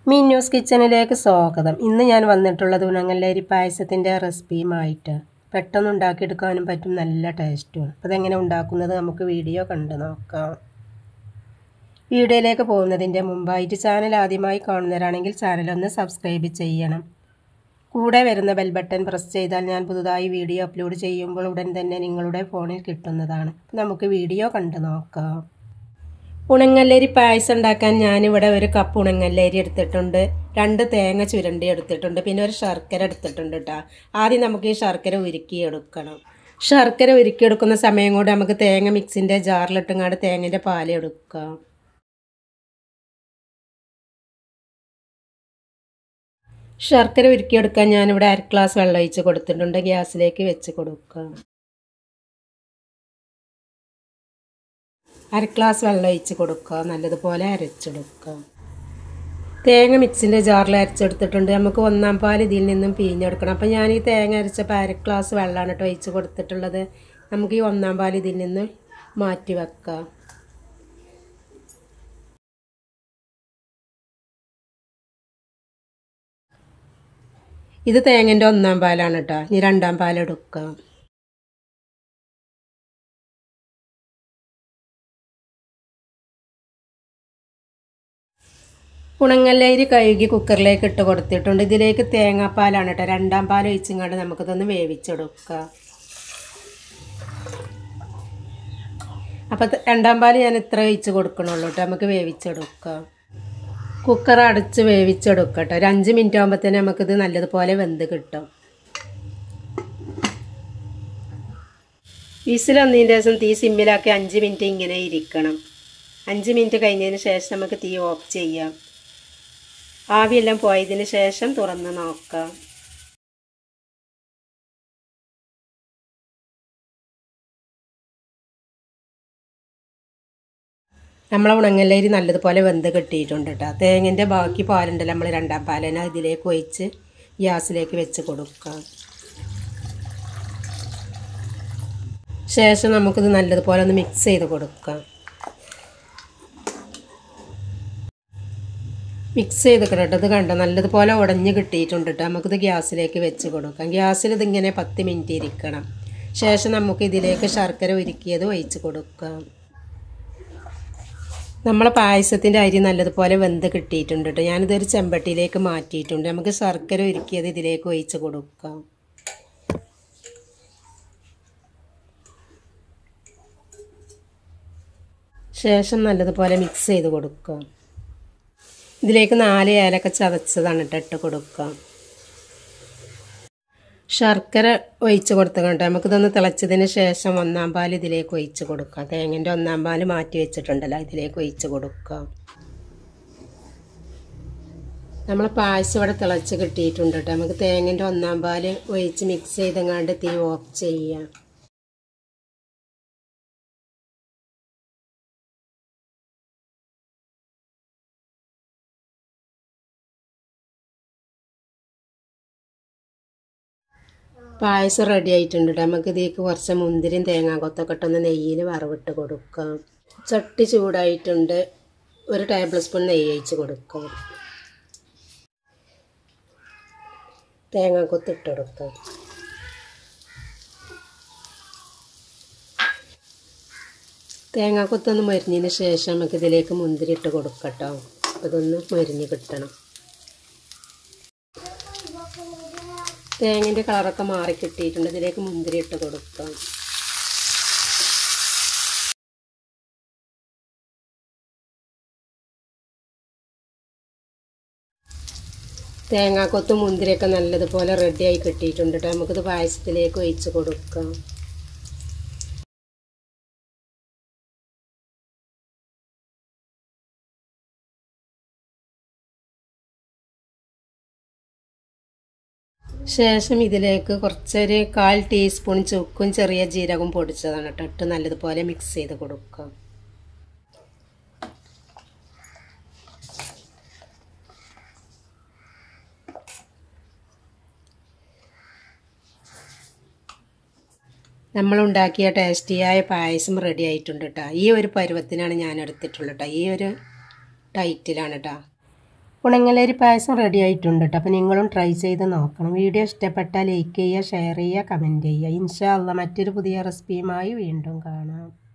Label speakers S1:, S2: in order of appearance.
S1: മിന്നൂസ് കിച്ചണിലേക്ക് സ്വാഗതം ഇന്ന് ഞാൻ വന്നിട്ടുള്ളത് ഉണങ്ങല്ലരി പായസത്തിൻ്റെ റെസിപ്പിയുമായിട്ട് പെട്ടെന്ന് ഉണ്ടാക്കിയെടുക്കാനും പറ്റും നല്ല ടേസ്റ്റുമാണ് അപ്പോൾ അതെങ്ങനെ ഉണ്ടാക്കുന്നത് നമുക്ക് വീഡിയോ കണ്ട് നോക്കാം വീഡിയോയിലേക്ക് പോകുന്നതിൻ്റെ മുമ്പായിട്ട് ചാനൽ ആദ്യമായി കാണുന്നവരാണെങ്കിൽ ചാനലൊന്ന് സബ്സ്ക്രൈബ് ചെയ്യണം കൂടെ വരുന്ന ബെൽ ബട്ടൺ പ്രസ് ചെയ്താൽ ഞാൻ പുതുതായി വീഡിയോ അപ്ലോഡ് ചെയ്യുമ്പോൾ ഉടൻ തന്നെ നിങ്ങളുടെ ഫോണിൽ കിട്ടുന്നതാണ് നമുക്ക് വീഡിയോ കണ്ട് നോക്കാം ഉണങ്ങല്ലരി പായസം ഉണ്ടാക്കാൻ ഞാനിവിടെ ഒരു കപ്പ് ഉണങ്ങല്ലരി എടുത്തിട്ടുണ്ട് രണ്ട് തേങ്ങ ചുരണ്ടി എടുത്തിട്ടുണ്ട് പിന്നെ ഒരു ശർക്കര എടുത്തിട്ടുണ്ട് കേട്ടോ ആദ്യം നമുക്ക് ഈ ശർക്കര ഉരുക്കിയെടുക്കണം ശർക്കര ഉരുക്കിയെടുക്കുന്ന സമയം കൊണ്ട് നമുക്ക് തേങ്ങ മിക്സിൻ്റെ ജാറിലിട്ടുങ്ങാണ്ട് തേങ്ങൻ്റെ പാൽ എടുക്കാം ശർക്കര ഉരുക്കിയെടുക്കാൻ ഞാനിവിടെ അര ഗ്ലാസ് വെള്ളം ഒഴിച്ച് കൊടുത്തിട്ടുണ്ട് ഗ്യാസിലേക്ക് വെച്ച് കൊടുക്കാം അര ഗ്ലാസ് വെള്ളം ഒഴിച്ച് കൊടുക്കുക നല്ലതുപോലെ അരച്ചെടുക്കുക തേങ്ങ മിക്സിൻ്റെ ജാറിൽ അരച്ചെടുത്തിട്ടുണ്ട് നമുക്ക് ഒന്നാം പാൽ ഇതിൽ നിന്നും പിഴിഞ്ഞെടുക്കണം അപ്പം ഞാൻ ഈ തേങ്ങ അരച്ചപ്പോൾ അര ഗ്ലാസ് വെള്ളമാണ് കേട്ടോ ഒഴിച്ച് കൊടുത്തിട്ടുള്ളത് നമുക്ക് ഈ ഒന്നാം പാൽ ഇതിൽ നിന്ന് മാറ്റി വെക്കാം ഇത് തേങ്ങൻ്റെ ഒന്നാം പാലാണ് കേട്ടോ ഇനി രണ്ടാം പാൽ എടുക്കാം ഉണങ്ങല്ലരി കഴുകി കുക്കറിലേക്ക് ഇട്ട് കൊടുത്തിട്ടുണ്ട് ഇതിലേക്ക് തേങ്ങാപ്പാലാണ് കേട്ടോ രണ്ടാം പാൽ ഒഴിച്ചിങ്ങാണ്ട് നമുക്കിതൊന്ന് വേവിച്ചെടുക്കുക അപ്പോൾ രണ്ടാം പാൽ ഞാൻ ഇത്ര ഒഴിച്ച് കൊടുക്കണുള്ളൂ കേട്ടോ നമുക്ക് വേവിച്ചെടുക്കാം കുക്കർ അടച്ച് വേവിച്ചെടുക്കട്ടെ ഒരു അഞ്ച് മിനിറ്റ് ആകുമ്പോഴത്തേന് നമുക്കിത് നല്ലതുപോലെ വെന്ത് കിട്ടും വിസിലൊന്നതിൻ്റെ ശേഷം തീ സിമ്മിലാക്കി അഞ്ച് മിനിറ്റ് ഇങ്ങനെ ഇരിക്കണം അഞ്ച് മിനിറ്റ് കഴിഞ്ഞതിന് ശേഷം നമുക്ക് തീ ഓഫ് ചെയ്യാം ആവിയെല്ലാം പോയതിന് ശേഷം തുറന്ന് നോക്കാം നമ്മളെ ഉണങ്ങല്ലരി നല്ലതുപോലെ വെന്ത് കിട്ടിയിട്ടുണ്ട് കേട്ടോ തേങ്ങൻ്റെ ബാക്കി പാലുണ്ടല്ലോ നമ്മൾ രണ്ടാം പാലിനെ ഇതിലേക്ക് ഒഴിച്ച് ഗ്യാസിലേക്ക് വെച്ച് കൊടുക്കാം ശേഷം നമുക്കിത് നല്ലതുപോലെ ഒന്ന് മിക്സ് ചെയ്ത് കൊടുക്കാം മിക്സ് ചെയ്ത് കിടട്ടത് കണ്ട നല്ലതുപോലെ ഉടഞ്ഞ് കിട്ടിയിട്ടുണ്ട് കേട്ടോ നമുക്കിത് ഗ്യാസിലേക്ക് വെച്ച് കൊടുക്കാം ഗ്യാസിൽ ഇതിങ്ങനെ പത്ത് മിനിറ്റ് ഇരിക്കണം ശേഷം നമുക്ക് ഇതിലേക്ക് ശർക്കര ഉരുക്കിയത് ഒഴിച്ച് കൊടുക്കാം നമ്മളെ പായസത്തിൻ്റെ അരി നല്ലതുപോലെ വെന്ത് കിട്ടിയിട്ടുണ്ട് കേട്ടോ ഞാനിതൊരു ചെമ്പട്ടിയിലേക്ക് മാറ്റിയിട്ടുണ്ട് നമുക്ക് ശർക്കര ഉരുക്കിയത് ഇതിലേക്ക് ഒഴിച്ച് കൊടുക്കാം ശേഷം നല്ലതുപോലെ മിക്സ് ചെയ്ത് കൊടുക്കാം ഇതിലേക്ക് നാല് ഏലക്ക ചതച്ചതാണ് ഇട്ട് ഇട്ട് കൊടുക്കാം ശർക്കര ഒഴിച്ച് കൊടുത്തുകൊണ്ട് നമുക്കിതൊന്ന് തിളച്ചതിന് ശേഷം ഒന്നാം പാൽ ഇതിലേക്ക് ഒഴിച്ച് കൊടുക്കാം തേങ്ങൻ്റെ ഒന്നാം പാൽ മാറ്റി വെച്ചിട്ടുണ്ടല്ലോ ഇതിലേക്ക് ഒഴിച്ച് കൊടുക്കാം നമ്മൾ പായസം ഇവിടെ തിളച്ച് കിട്ടിയിട്ടുണ്ട് കേട്ടോ നമുക്ക് തേങ്ങൻ്റെ ഒന്നാം പാൽ ഒഴിച്ച് മിക്സ് ചെയ്തെങ്ങാണ്ട് തീ ഓഫ് ചെയ്യാം പായസം റെഡി ആയിട്ടുണ്ട് നമുക്ക് ഇതിലേക്ക് കുറച്ച് മുന്തിരിയും തേങ്ങാക്കൊത്തൊക്കെ ഇട്ടൊന്ന് നെയ്യിൽ വറവിട്ട് കൊടുക്കാം ചട്ടി ചൂടായിട്ടുണ്ട് ഒരു ടേബിൾ സ്പൂൺ നെയ്യ് ഒഴിച്ച് കൊടുക്കാം തേങ്ങാക്കൊത്ത് ഇട്ട് കൊടുക്കാം തേങ്ങാക്കൊത്തൊന്ന് മരിഞ്ഞതിന് ശേഷം നമുക്ക് ഇതിലേക്ക് മുന്തിരി ഇട്ട് കൊടുക്കട്ടോ അതൊന്ന് മരിഞ്ഞ് കിട്ടണം തേങ്ങൻ്റെ കളറൊക്കെ മാറി കിട്ടിയിട്ടുണ്ട് ഇതിലേക്ക് മുന്തിരി ഇട്ട് കൊടുക്കാം തേങ്ങാക്കൊത്തും മുന്തിരിയൊക്കെ നല്ലതുപോലെ റെഡിയായി കിട്ടിയിട്ടുണ്ട് കേട്ടോ നമുക്കിത് പായസത്തിലേക്ക് ഒഴിച്ച് കൊടുക്കാം ശേഷം ഇതിലേക്ക് കുറച്ചൊരു കാൽ ടീസ്പൂൺ ചുക്കും ചെറിയ ജീരകവും പൊടിച്ചതാണ് കേട്ടോ ഇട്ട് നല്ലതുപോലെ മിക്സ് ചെയ്ത് കൊടുക്കുക നമ്മളുണ്ടാക്കിയ ടേസ്റ്റിയായ പായസം റെഡി ആയിട്ടുണ്ട് കേട്ടോ ഈ ഒരു പരുവത്തിനാണ് ഞാൻ എടുത്തിട്ടുള്ളത് കേട്ടോ ഈ ഒരു ടൈറ്റിലാണ് കേട്ടോ ഉണങ്ങലരി പായസം റെഡി ആയിട്ടുണ്ട് കേട്ടോ അപ്പോൾ നിങ്ങളും ട്രൈ ചെയ്ത് നോക്കണം വീഡിയോ ഇഷ്ടപ്പെട്ടാൽ ലൈക്ക് ചെയ്യുക ഷെയർ ചെയ്യുക കമൻറ്റ് ചെയ്യുക ഇൻഷാ അല്ല മറ്റൊരു പുതിയ റെസിപ്പിയുമായി വീണ്ടും കാണാം